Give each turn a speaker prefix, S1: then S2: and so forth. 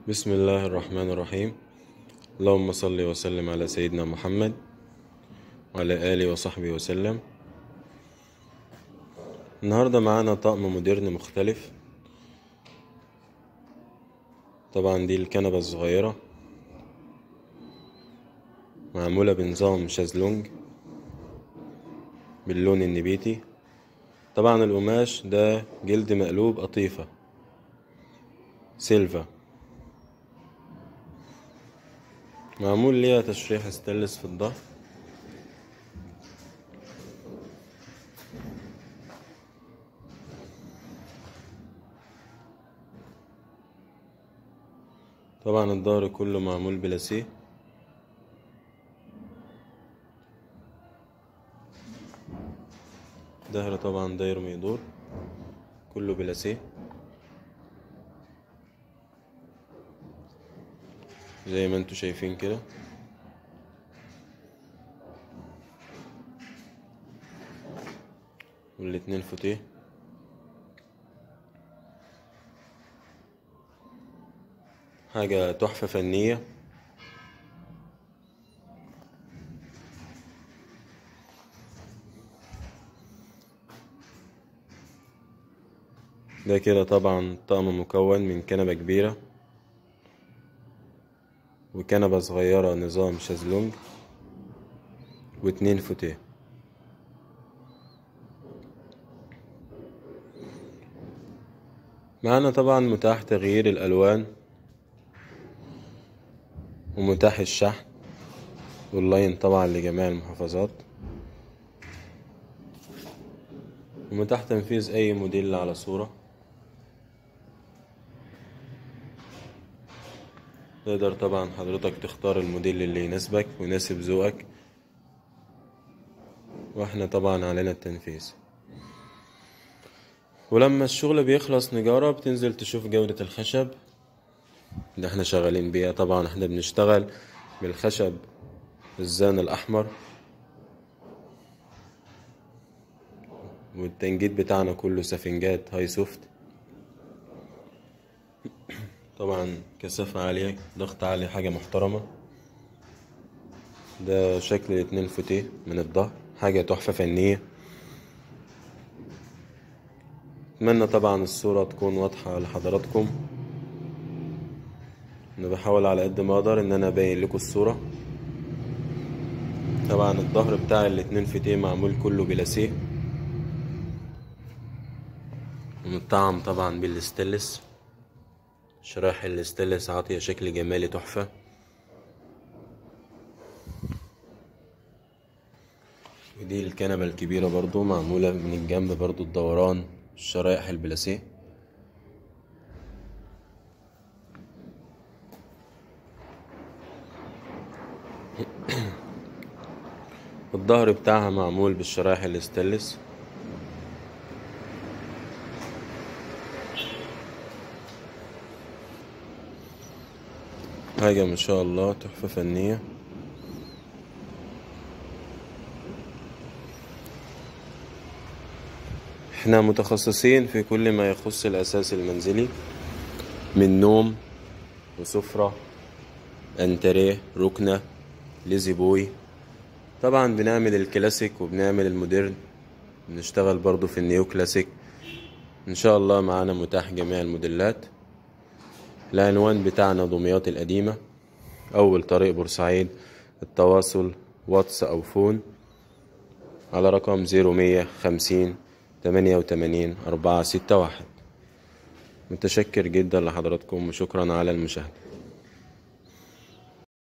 S1: بسم الله الرحمن الرحيم اللهم صل وسلم على سيدنا محمد وعلى آله وصحبه وسلم النهاردة معانا طقم مودرن مختلف طبعا دي الكنبة الصغيرة معمولة بنظام شازلونج باللون النبيتي طبعا القماش ده جلد مقلوب قطيفة سيلفا معمول ليها تشريح ستانلس في الظهر طبعا الظهر كله معمول بلاسيه ظهر طبعا داير ما يدور كله بلاسيه زي ما انتوا شايفين كده والاتنين فوتيه حاجة تحفة فنية ده كده طبعا طقم مكون من كنبة كبيرة وكنبة صغيرة نظام شازلونج واتنين فوتيه معانا طبعا متاح تغيير الألوان ومتاح الشحن واللاين طبعا لجميع المحافظات ومتاح تنفيذ أي موديل على صورة تقدر طبعا حضرتك تختار الموديل اللي يناسبك ويناسب ذوقك واحنا طبعا علينا التنفيذ ولما الشغل بيخلص نجارة بتنزل تشوف جودة الخشب اللي احنا شغالين بيها طبعا احنا بنشتغل بالخشب الزان الأحمر والتنجيد بتاعنا كله سفنجات هاي سوفت طبعا كثافة عالية ضغط عالي حاجة محترمة ده شكل الاتنين فوتيه من الظهر حاجة تحفة فنية أتمنى طبعا الصورة تكون واضحة لحضراتكم أنا بحاول على قد ما أقدر إن أنا أبين لكم الصورة طبعا الظهر بتاع الاتنين فوتيه معمول كله بلاسيه ومطعم طبعا بالستيلس شرايح الاستانلس عاطية شكل جمالي تحفة ودي الكنبة الكبيرة برضو معمولة من الجنب برضو الدوران الشرايح البلاسيه الظهر بتاعها معمول بالشرايح الاستانلس حاجة ما شاء الله تحفة فنية احنا متخصصين في كل ما يخص الأساس المنزلي من نوم وسفرة انتريه ركنة ليزي بوي طبعا بنعمل الكلاسيك وبنعمل المودرن بنشتغل برضو في النيو كلاسيك ان شاء الله معانا متاح جميع الموديلات العنوان بتاعنا دمياط القديمة أول طريق بورسعيد التواصل واتس أو فون على رقم زيرو مية خمسين تمانية وتمانين أربعة ستة واحد متشكر جدا لحضراتكم وشكرا على المشاهدة